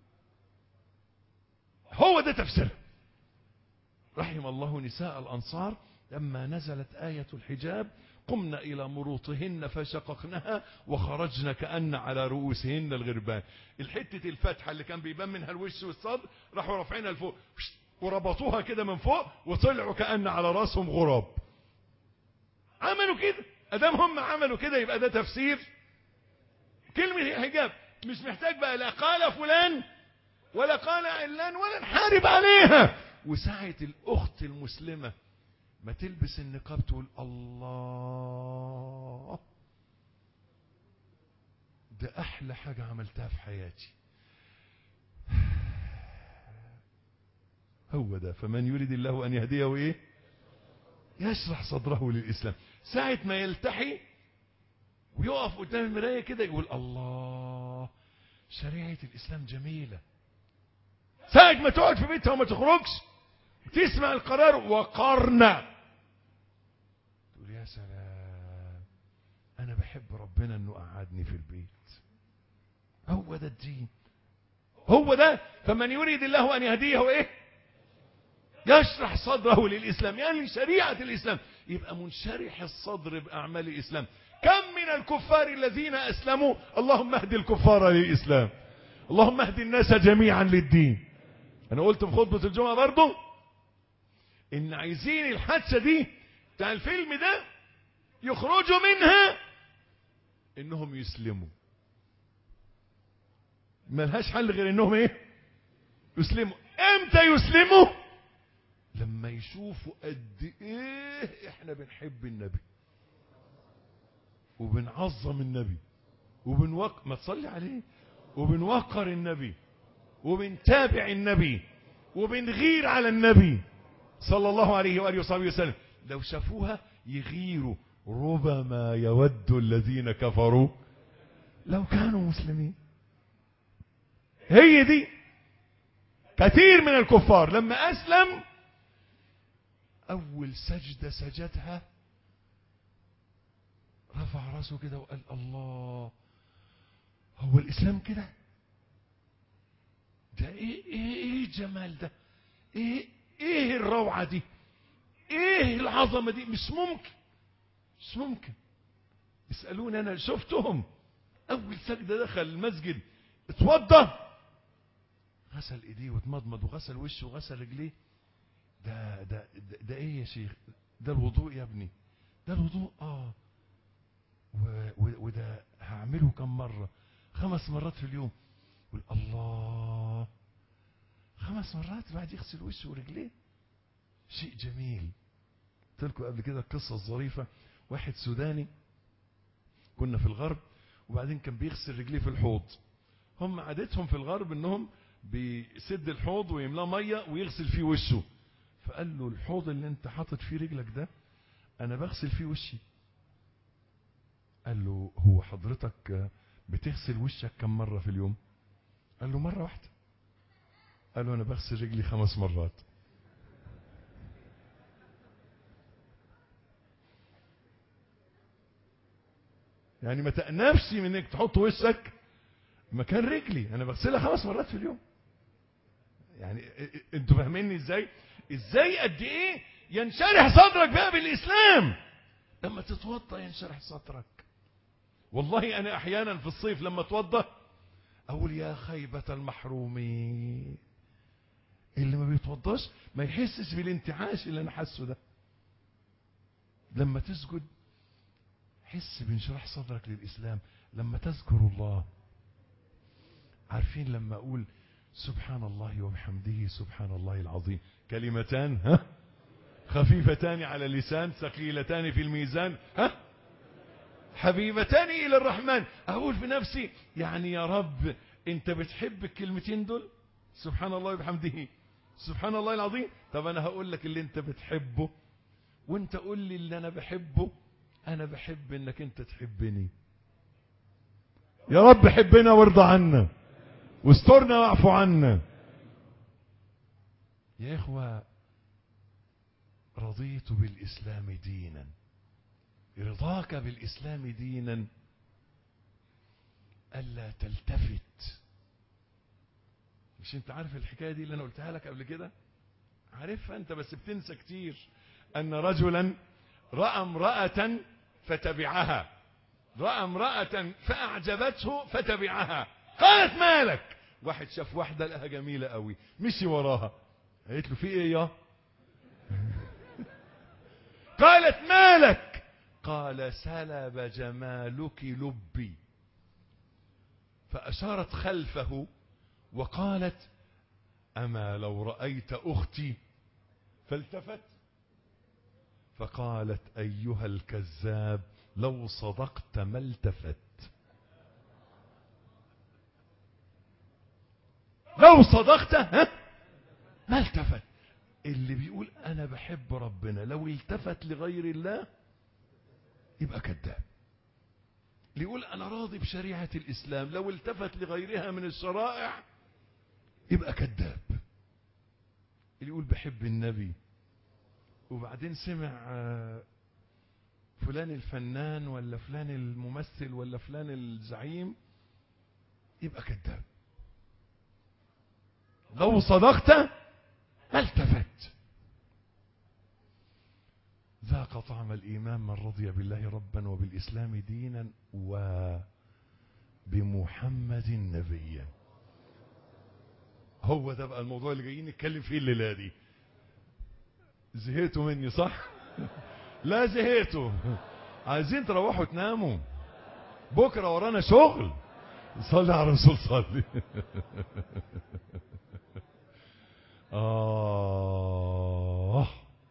C: هو ده تفسير رحم الله نساء الأنصار لما نزلت آية الحجاب قمنا إلى مروطهن فشققنها وخرجنا كأن على رؤوسهن الغربان الحتة الفتحة اللي كان بيبان منها الوش والصدر راحوا رافعينها لفوق وربطوها كده من فوق وطلعوا كأن على راسهم غراب عملوا كده ادام هم عملوا كده يبقى ده تفسير كلمة حجاب مش محتاج بقى لا قال فلان ولا قال علان ولا نحارب عليها وساعة الأخت المسلمة ما تلبس النقاب تقول الله ده أحلى حاجة عملتها في حياتي هو ده فمن يريد الله أن يهديه إيه يشرح صدره للإسلام ساعة ما يلتحي ويقف قدام المراية كده يقول الله شريعة الإسلام جميلة ساعة ما تقعد في بيتها وما تخرجش تسمع القرار وقرنا تقول يا سلام أنا بحب ربنا أنه قعدني في البيت هو ده الدين هو ده فمن يريد الله أن يهديه إيه يشرح صدره للإسلام يعني شريعة الإسلام يبقى منشرح الصدر بأعمال الإسلام كم من الكفار الذين أسلموا اللهم اهد الكفار للإسلام اللهم اهد الناس جميعا للدين أنا قلت في خطبة الجمعة برضو إن عايزين الحادثة دي بتاع الفيلم ده يخرجوا منها إنهم يسلموا ملهاش حل غير إنهم إيه يسلموا إمتى يسلموا لما يشوفوا قد ايه احنا بنحب النبي وبنعظم النبي وبنوق ما تصلي عليه وبنوقر النبي وبنتابع النبي وبنغير على النبي صلى الله عليه وآله وصحبه وسلم لو شافوها يغيروا ربما يود الذين كفروا لو كانوا مسلمين هي دي كثير من الكفار لما أسلم أول سجدة سجدها رفع راسه كده وقال الله هو الإسلام كده ده إيه, إيه, إيه الجمال ده إيه, إيه الروعة دي إيه العظمة دي مش ممكن مش ممكن يسألوني أنا شفتهم أول سجدة دخل المسجد اتوضى غسل ايديه واتمضمض وغسل وشه وغسل رجليه ده, ده, ده, ده ايه يا شيخ ده الوضوء يا ابني ده الوضوء اه و- و- وده هعمله كم مرة خمس مرات في اليوم يقول الله خمس مرات بعد يغسل وشه ورجليه شيء جميل قلت لكم قبل كده القصة الظريفة واحد سوداني كنا في الغرب وبعدين كان بيغسل رجليه في الحوض هم عادتهم في الغرب انهم بيسد الحوض ويملاه ميه ويغسل فيه وشه فقال له الحوض اللي انت حاطط فيه رجلك ده انا بغسل فيه وشي قال له هو حضرتك بتغسل وشك كم مرة في اليوم قال له مرة واحدة قال له انا بغسل رجلي خمس مرات يعني ما تأنفش من انك تحط وشك مكان رجلي انا بغسلها خمس مرات في اليوم يعني انتوا فاهميني ازاي ازاي قد ايه ينشرح صدرك بقى بالاسلام لما تتوضا ينشرح صدرك والله انا احيانا في الصيف لما اتوضا اقول يا خيبة المحرومين اللي ما بيتوضاش ما يحسش بالانتعاش اللي انا حاسه ده لما تسجد حس بانشراح صدرك للاسلام لما تذكر الله عارفين لما اقول سبحان الله وبحمده سبحان الله العظيم كلمتان ها خفيفتان على اللسان ثقيلتان في الميزان ها حبيبتان الى الرحمن اقول في نفسي يعني يا رب انت بتحب الكلمتين دول سبحان الله وبحمده سبحان الله العظيم طب انا هقول لك اللي انت بتحبه وانت قول لي اللي انا بحبه انا بحب انك انت تحبني يا رب حبنا وارضى عنا واسترنا واعفو عنا يا اخوة رضيت بالاسلام دينا رضاك بالاسلام دينا الا تلتفت مش انت عارف الحكايه دي اللي انا قلتها لك قبل كده عارفها انت بس بتنسى كتير ان رجلا راى امراه فتبعها راى امراه فاعجبته فتبعها قالت مالك واحد شاف واحده لقاها جميله قوي مشي وراها قالت له في ايه يا قالت مالك قال سلب جمالك لبي فأشارت خلفه وقالت أما لو رأيت أختي فالتفت فقالت أيها الكذاب لو صدقت ما التفت لو صدقت ها ما التفت اللي بيقول أنا بحب ربنا لو التفت لغير الله يبقى كذاب اللي يقول أنا راضي بشريعة الإسلام لو التفت لغيرها من الشرائع يبقى كذاب اللي يقول بحب النبي وبعدين سمع فلان الفنان ولا فلان الممثل ولا فلان الزعيم يبقى كذاب لو صدقت ما التفت ذاق طعم الإيمان من رضي بالله ربا وبالإسلام دينا وبمحمد نبيا هو ده بقى الموضوع اللي جايين نتكلم فيه الليلة دي زهقتوا مني صح لا زهقتوا عايزين تروحوا تناموا بكرة ورانا شغل صلي على الرسول صلي آه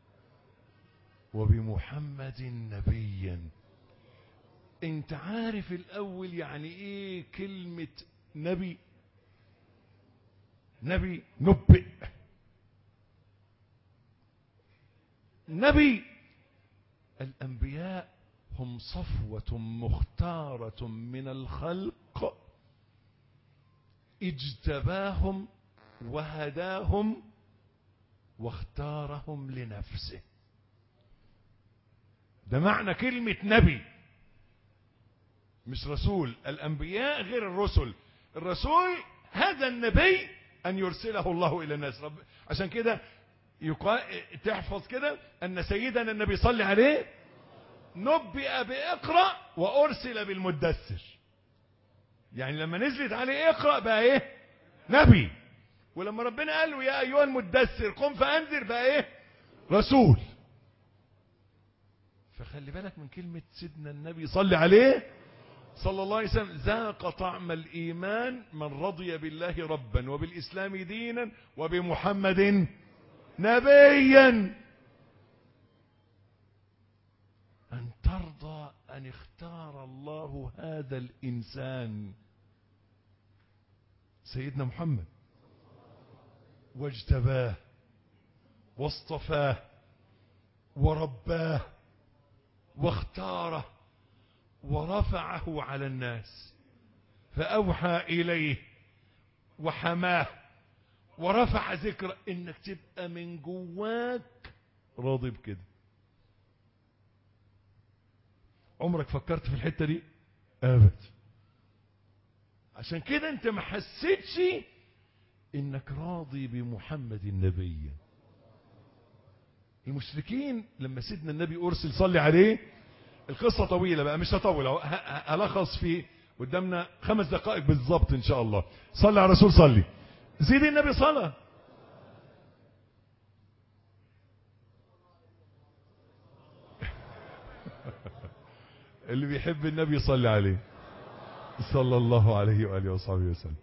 C: وبمحمد نبيا انت عارف الاول يعني ايه كلمة نبي نبي نبئ نبي الانبياء هم صفوة مختارة من الخلق اجتباهم وهداهم واختارهم لنفسه ده معنى كلمة نبي مش رسول الأنبياء غير الرسل الرسول هذا النبي أن يرسله الله إلى الناس رب عشان كده يقال تحفظ كده أن سيدنا النبي صلى عليه نبئ بإقرأ وأرسل بالمدثر يعني لما نزلت عليه اقرأ بقى ايه نبي ولما ربنا قال له يا أيها المدثر قم فأنذر بقى ايه رسول فخلي بالك من كلمة سيدنا النبي صلى عليه صلى الله عليه وسلم ذاق طعم الإيمان من رضي بالله ربا وبالإسلام دينا وبمحمد نبيا أن ترضى أن اختار الله هذا الإنسان سيدنا محمد واجتباه واصطفاه ورباه واختاره ورفعه على الناس فأوحى إليه وحماه ورفع ذكر انك تبقى من جواك راضي بكده عمرك فكرت في الحتة دي ابدا عشان كده انت ما حسيتش انك راضي بمحمد النبي المشركين لما سيدنا النبي ارسل صلي عليه القصة طويلة بقى مش هطول اهو ه- ه- هلخص في قدامنا خمس دقائق بالظبط ان شاء الله صلي على الرسول صلي زيد النبي صلاة اللي بيحب النبي صلي عليه صلى الله عليه وآله وصحبه وسلم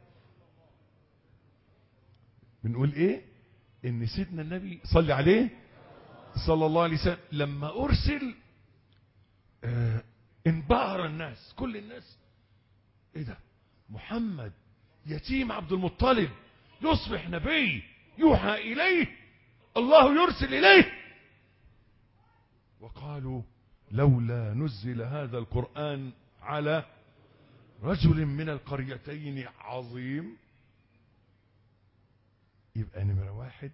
C: بنقول ايه ان سيدنا النبي صلي عليه صلى الله عليه وسلم لما ارسل آه انبهر الناس كل الناس ايه ده محمد يتيم عبد المطلب يصبح نبي يوحى اليه الله يرسل اليه وقالوا لولا نزل هذا القرآن على رجل من القريتين عظيم يبقى نمرة واحد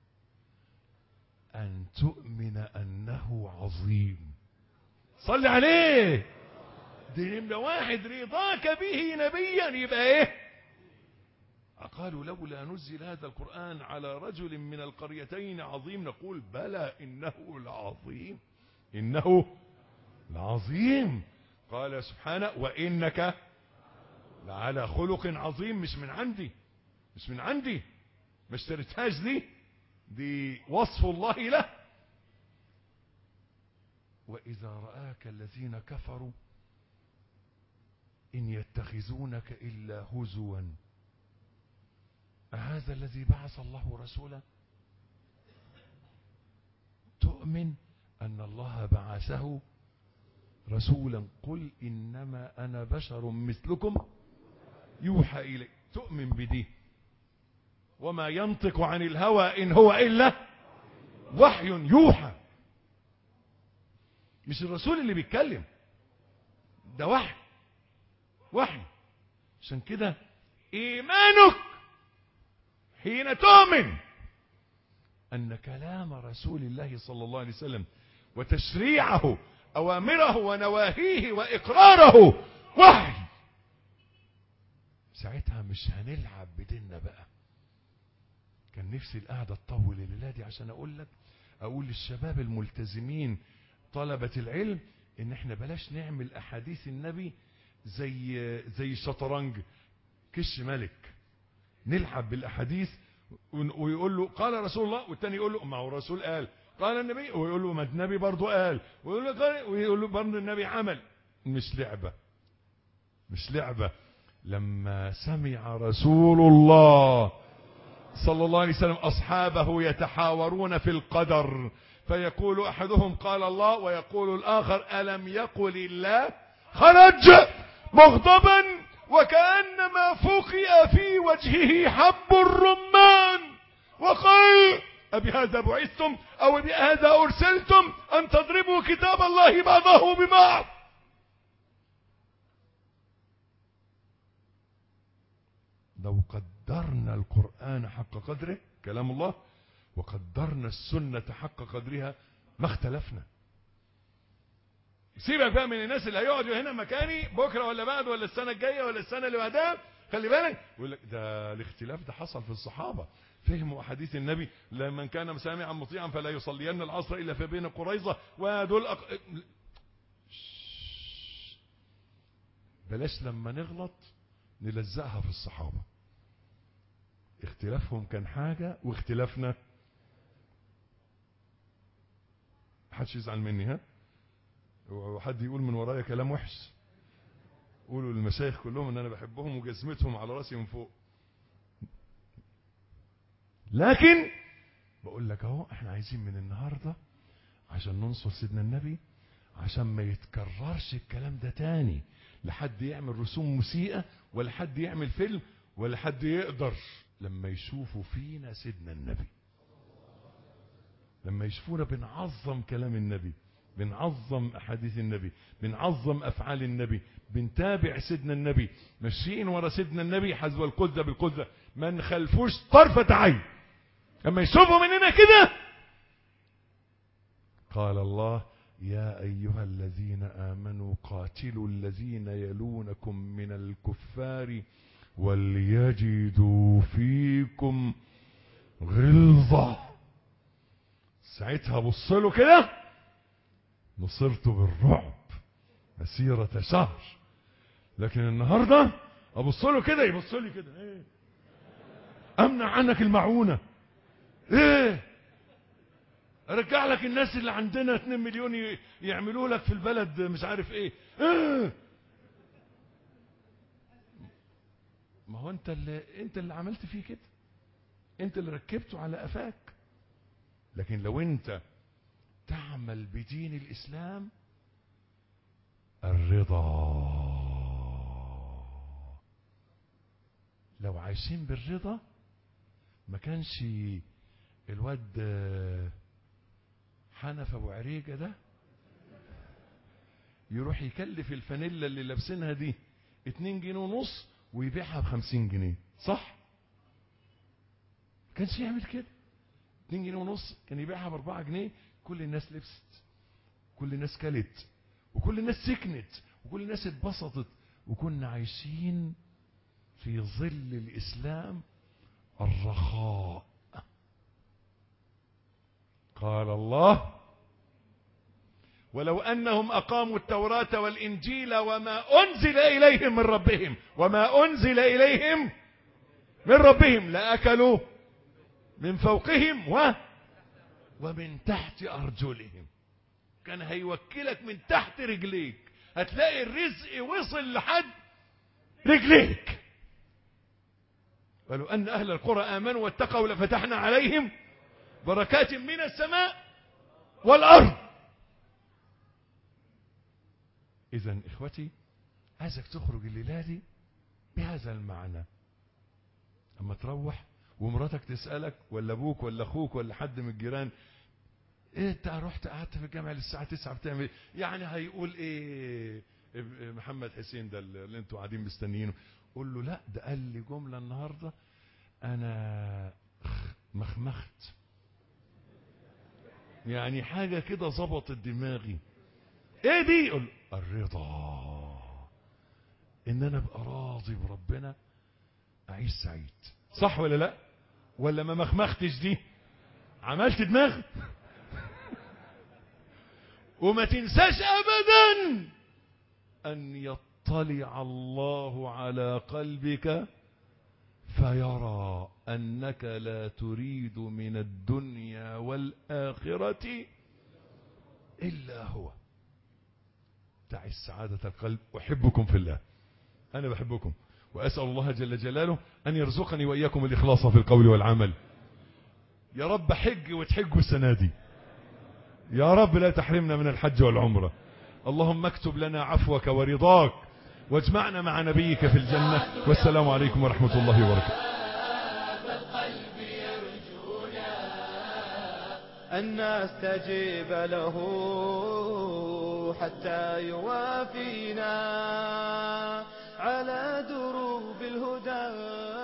C: أن تؤمن أنه عظيم صل عليه دي نمرة واحد رضاك به نبيا يبقى ايه قالوا لولا نزل هذا القرآن على رجل من القريتين عظيم نقول بلى إنه العظيم إنه العظيم قال سبحانه وإنك لعلى خلق عظيم مش من عندي مش من عندي ما اشتريتهاش دي دي وصف الله له وإذا رآك الذين كفروا إن يتخذونك إلا هزوا أهذا الذي بعث الله رسولا تؤمن أن الله بعثه رسولا قل إنما أنا بشر مثلكم يوحى إلي تؤمن بدي وما ينطق عن الهوى إن هو إلا وحي يوحى مش الرسول اللي بيتكلم ده وحي وحي عشان كده إيمانك حين تؤمن أن كلام رسول الله صلى الله عليه وسلم وتشريعه أوامره ونواهيه وإقراره وحي ساعتها مش هنلعب بديننا بقى كان نفسي القعدة تطول الليلة دي عشان أقول لك أقول للشباب الملتزمين طلبة العلم إن إحنا بلاش نعمل أحاديث النبي زي زي الشطرنج كش ملك نلعب بالأحاديث ويقول له قال رسول الله والتاني يقول له ما هو الرسول قال قال النبي ويقول له ما النبي برضه قال ويقول له قال ويقول له برضه النبي عمل مش لعبة مش لعبة لما سمع رسول الله صلى الله عليه وسلم أصحابه يتحاورون في القدر فيقول أحدهم قال الله ويقول الآخر ألم يقل الله خرج مغضبا وكأنما فقئ في وجهه حب الرمان وقال أبهذا بعثتم أو بهذا أرسلتم أن تضربوا كتاب الله بعضه ببعض لو قدرنا القرآن حق قدره كلام الله وقدرنا السنة حق قدرها ما اختلفنا سيبك بقى من الناس اللي هيقعدوا هنا مكاني بكره ولا بعد ولا السنه الجايه ولا السنه اللي بعدها خلي بالك يقول لك ده الاختلاف ده حصل في الصحابه فهموا احاديث النبي لمن كان سامعا مطيعا فلا يصلين العصر الا في بين قريظه ودول أق... بلاش لما نغلط نلزقها في الصحابه اختلافهم كان حاجه واختلافنا محدش يزعل مني ها وحد يقول من ورايا كلام وحش قولوا للمشايخ كلهم ان انا بحبهم وجزمتهم على راسي من فوق لكن بقول لك اهو احنا عايزين من النهارده عشان ننصر سيدنا النبي عشان ما يتكررش الكلام ده تاني لحد يعمل رسوم موسيقى ولا حد يعمل فيلم ولا حد يقدر لما يشوفوا فينا سيدنا النبي لما يشوفونا بنعظم كلام النبي بنعظم احاديث النبي بنعظم افعال النبي بنتابع سيدنا النبي ماشيين ورا سيدنا النبي حذو القذة بالقذة ما نخلفوش طرفة عين لما يشوفوا مننا كده قال الله يا أيها الذين آمنوا قاتلوا الذين يلونكم من الكفار وليجدوا فيكم غلظة ساعتها بصلوا كده نصرت بالرعب مسيرة شهر لكن النهاردة أبص له كده يبص لي كده ايه أمنع عنك المعونة ايه ارجع لك الناس اللي عندنا 2 مليون ي- يعملوا لك في البلد مش عارف ايه ايه ما هو انت اللي انت اللي عملت فيه كده انت اللي ركبته على قفاك لكن لو انت تعمل بدين الاسلام الرضا لو عايشين بالرضا ما كانش الواد آه، حنف ابو عريجه ده يروح يكلف الفانيلا اللي لابسينها دي اتنين جنيه ونص ويبيعها بخمسين جنيه صح ما كانش يعمل كده اتنين جنيه ونص كان يبيعها باربعة جنيه كل الناس لبست كل الناس كلت وكل الناس سكنت وكل الناس اتبسطت وكنا عايشين في ظل الإسلام الرخاء قال الله ولو أنهم أقاموا التوراة والإنجيل وما أنزل إليهم من ربهم وما أنزل إليهم من ربهم لأكلوا من فوقهم و ومن تحت أرجلهم كان هيوكلك من تحت رجليك هتلاقي الرزق وصل لحد رجليك ولو أن أهل القرى آمنوا واتقوا لفتحنا عليهم بركات من السماء والأرض إذا إخوتي عايزك تخرج الليلة دي بهذا المعنى أما تروح ومراتك تسألك ولا أبوك ولا أخوك ولا حد من الجيران إيه أنت رحت قعدت في الجامعة للساعة 9 بتعمل إيه؟ يعني هيقول إيه إب- محمد حسين ده اللي أنتوا قاعدين مستنيينه قول له لا ده قال لي جملة النهاردة أنا مخمخت يعني حاجة كده ظبطت دماغي ايه دي يقول الرضا ان انا ابقى راضي بربنا اعيش سعيد صح ولا لا ولا ما مخمختش دي عملت دماغ وما تنساش ابدا ان يطلع الله على قلبك فيرى انك لا تريد من الدنيا والاخره الا هو تعس سعادة القلب أحبكم في الله أنا بحبكم وأسأل الله جل جلاله أن يرزقني وإياكم الإخلاص في القول والعمل يا رب حج وتحجوا السنة دي يا رب لا تحرمنا من الحج والعمرة اللهم اكتب لنا عفوك ورضاك واجمعنا مع نبيك في الجنة والسلام عليكم ورحمة الله وبركاته
B: القلب يرجونا
A: أن نستجيب له حتى يوافينا على دروب الهدى